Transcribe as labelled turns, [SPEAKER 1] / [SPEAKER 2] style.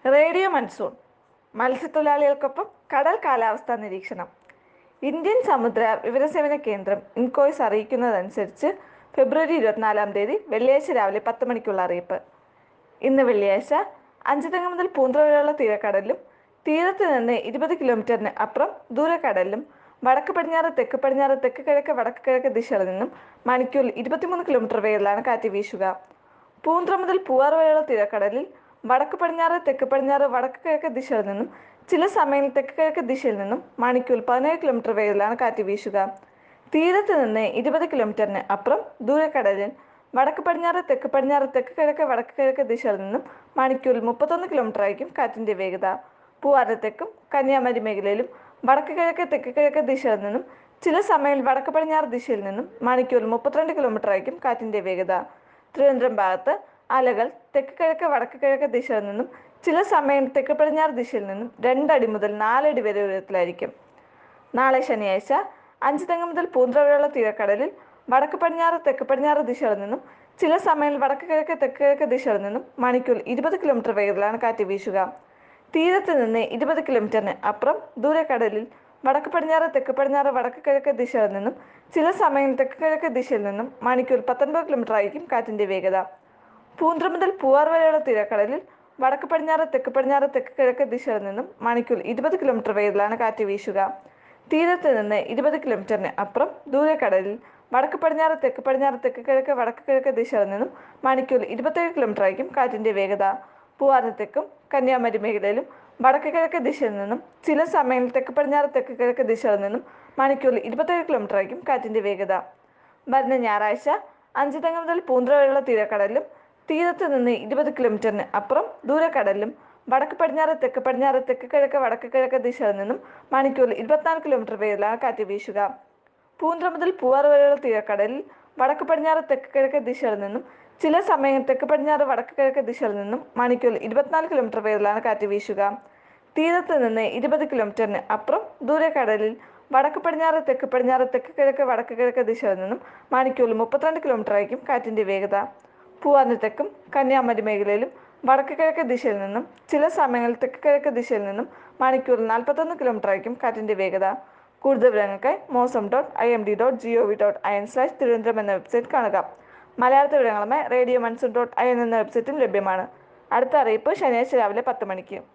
[SPEAKER 1] radio monsoon മത്സ്യത്തൊഴിലാളികൾക്കൊപ്പം കടൽ കാലാവസ്ഥാ നിരീക്ഷണം ഇന്ത്യൻ സമുദ്ര വിവരസേവന കേന്ദ്രം ഇൻകോയ്സ് അറിയിക്കുന്നതനുസരിച്ച് ഫെബ്രുവരി ഇരുപത്തിനാലാം തീയതി വെള്ളിയാഴ്ച രാവിലെ പത്ത് മണിക്കുള്ള അറിയിപ്പ് ഇന്ന് വെള്ളിയാഴ്ച അഞ്ചുതെങ്ങ് മുതൽ പൂന്തറ വരെയുള്ള തീരക്കടലിലും തീരത്ത് നിന്ന് ഇരുപത് കിലോമീറ്ററിന് അപ്പുറം ദൂരക്കടലിലും വടക്ക് പടിഞ്ഞാറ് തെക്ക് പടിഞ്ഞാറ് തെക്ക് കിഴക്ക് വടക്ക് കിഴക്ക് ദിശകളിൽ നിന്നും മണിക്കൂറിൽ ഇരുപത്തിമൂന്ന് കിലോമീറ്റർ വേഗത്തിലാണ് കാറ്റ് വീശുക പൂന്തറ മുതൽ പൂവാർ വരെയുള്ള തീരക്കടലിൽ വടക്ക് പടിഞ്ഞാറ് തെക്ക് പടിഞ്ഞാറ് വടക്ക് കിഴക്ക് ദിശയിൽ നിന്നും ചില സമയങ്ങളിൽ തെക്ക് കിഴക്ക് ദിശയിൽ നിന്നും മണിക്കൂർ പതിനേഴ് കിലോമീറ്റർ വേഗത്തിലാണ് കാറ്റ് വീശുക തീരത്ത് നിന്ന് ഇരുപത് കിലോമീറ്ററിന് അപ്പുറം ദൂരക്കടലിൽ വടക്ക് പടിഞ്ഞാറ് തെക്ക് പടിഞ്ഞാറ് തെക്ക് കിഴക്ക് വടക്ക് കിഴക്ക് ദിശയിൽ നിന്നും മണിക്കൂറിൽ മുപ്പത്തൊന്ന് കിലോമീറ്റർ ആയിരിക്കും കാറ്റിന്റെ വേഗത പൂവാറ് തെക്കും കന്യാകുമാരി മേഖലയിലും വടക്ക് കിഴക്ക് തെക്ക് കിഴക്ക് ദിശയിൽ നിന്നും ചില സമയങ്ങളിൽ വടക്ക് പടിഞ്ഞാറ് ദിശയിൽ നിന്നും മണിക്കൂറിൽ മുപ്പത്തിരണ്ട് കിലോമീറ്റർ ആയിരിക്കും കാറ്റിന്റെ വേഗത തിരുവനന്തപുരം ഭാഗത്ത് അലകൾ തെക്ക് കിഴക്ക് വടക്ക് കിഴക്ക് ദിശയിൽ നിന്നും ചില സമയം തെക്ക് പടിഞ്ഞാറ് ദിശയിൽ നിന്നും രണ്ടടി മുതൽ നാലടി വരെ ഉയരത്തിലായിരിക്കും നാളെ ശനിയാഴ്ച അഞ്ച് തെങ്ങ് മുതൽ പൂന്തറ വരെയുള്ള തീരക്കടലിൽ വടക്ക് പടിഞ്ഞാറ് തെക്ക് പടിഞ്ഞാറ് ദിശയിൽ നിന്നും ചില സമയം വടക്ക് കിഴക്ക് തെക്ക് കിഴക്ക് ദിശയിൽ നിന്നും മണിക്കൂർ ഇരുപത് കിലോമീറ്റർ വേഗത്തിലാണ് കാറ്റ് വീശുക തീരത്ത് നിന്ന് ഇരുപത് കിലോമീറ്ററിന് അപ്പുറം ദൂരക്കടലിൽ വടക്ക് പടിഞ്ഞാറ് തെക്ക് പടിഞ്ഞാറ് വടക്ക് കിഴക്ക് ദിശയിൽ നിന്നും ചില സമയം തെക്ക് കിഴക്ക് ദിശയിൽ നിന്നും മണിക്കൂർ പത്തൊൻപത് കിലോമീറ്റർ ആയിരിക്കും കാറ്റിന്റെ വേഗത പൂന്തറ മുതൽ പൂവാർ വരെയുള്ള തീരക്കടലിൽ വടക്ക് പടിഞ്ഞാറ് തെക്ക് പടിഞ്ഞാറ് തെക്ക് കിഴക്ക് ദിശയിൽ നിന്നും മണിക്കൂർ ഇരുപത് കിലോമീറ്റർ വേഗത്തിലാണ് കാറ്റ് വീശുക തീരത്ത് നിന്ന് ഇരുപത് കിലോമീറ്ററിന് അപ്പുറം ദൂരക്കടലിൽ വടക്ക് പടിഞ്ഞാറ് തെക്ക് പടിഞ്ഞാറ് തെക്ക് കിഴക്ക് വടക്ക് കിഴക്ക് ദിശയിൽ നിന്നും മണിക്കൂർ ഇരുപത്തേഴ് കിലോമീറ്റർ ആയിരിക്കും കാറ്റിന്റെ വേഗത പൂവാറിന് തെക്കും കന്യാകുമാരി മേഖലയിലും വടക്ക് കിഴക്ക് ദിശയിൽ നിന്നും ചില സമയങ്ങളിൽ തെക്ക് പടിഞ്ഞാറ് തെക്ക് കിഴക്ക് ദിശയിൽ നിന്നും മണിക്കൂറിൽ ഇരുപത്തേഴ് കിലോമീറ്റർ ആയിരിക്കും കാറ്റിന്റെ വേഗത വരുന്ന ഞായറാഴ്ച അഞ്ചുതെങ്ങ് മുതൽ പൂന്തറ വരെയുള്ള തീരക്കടലിലും തീരത്ത് നിന്ന് ഇരുപത് കിലോമീറ്ററിന് അപ്പുറം ദൂരക്കടലിലും വടക്ക് പടിഞ്ഞാറ് തെക്ക് പടിഞ്ഞാറ് തെക്ക് കിഴക്ക് വടക്ക് കിഴക്ക് ദിശയിൽ നിന്നും മണിക്കൂറിൽ ഇരുപത്തിനാല് കിലോമീറ്റർ വേഗത്തിലാണ് കാറ്റ് വീശുക പൂന്തറ മുതൽ പൂവാർ വരെയുള്ള തീരക്കടലിൽ വടക്ക് പടിഞ്ഞാറ് തെക്ക് കിഴക്ക് ദിശയിൽ നിന്നും ചില സമയങ്ങളിൽ തെക്ക് പടിഞ്ഞാറ് വടക്ക് കിഴക്ക് ദിശയിൽ നിന്നും മണിക്കൂറിൽ ഇരുപത്തിനാല് കിലോമീറ്റർ വേഗത്തിലാണ് കാറ്റ് വീശുക തീരത്ത് നിന്ന് ഇരുപത് കിലോമീറ്ററിന് അപ്പുറം ദൂരക്കടലിൽ വടക്ക് പടിഞ്ഞാറ് തെക്ക് പടിഞ്ഞാറ് തെക്ക് കിഴക്ക് വടക്ക് കിഴക്ക് ദിശയിൽ നിന്നും മണിക്കൂറിൽ മുപ്പത്തിരണ്ട് കിലോമീറ്റർ ആയിരിക്കും കാറ്റിന്റെ വേഗത പൂവാറിന് തെക്കും കന്യാകുമാരി മേഖലയിലും വടക്ക് കിഴക്ക് ദിശയിൽ നിന്നും ചില സമയങ്ങളിൽ തെക്ക് കിഴക്ക് ദിശയിൽ നിന്നും മണിക്കൂറിൽ നാൽപ്പത്തൊന്ന് കിലോമീറ്റർ ആയിരിക്കും കാറ്റിന്റെ വേഗത കൂടുതൽ വിവരങ്ങൾക്കായി mausam dot I M D dot G O V dot I N slash Thiruvananthapuram എന്ന വെബ്സൈറ്റ് കാണുക മലയാളത്തിൽ വിവരങ്ങളുമായി radio monsoon dot I N എന്ന വെബ്സൈറ്റും ലഭ്യമാണ് അടുത്ത അറിയിപ്പ് ശനിയാഴ്ച രാവിലെ പത്ത് മണിക്ക്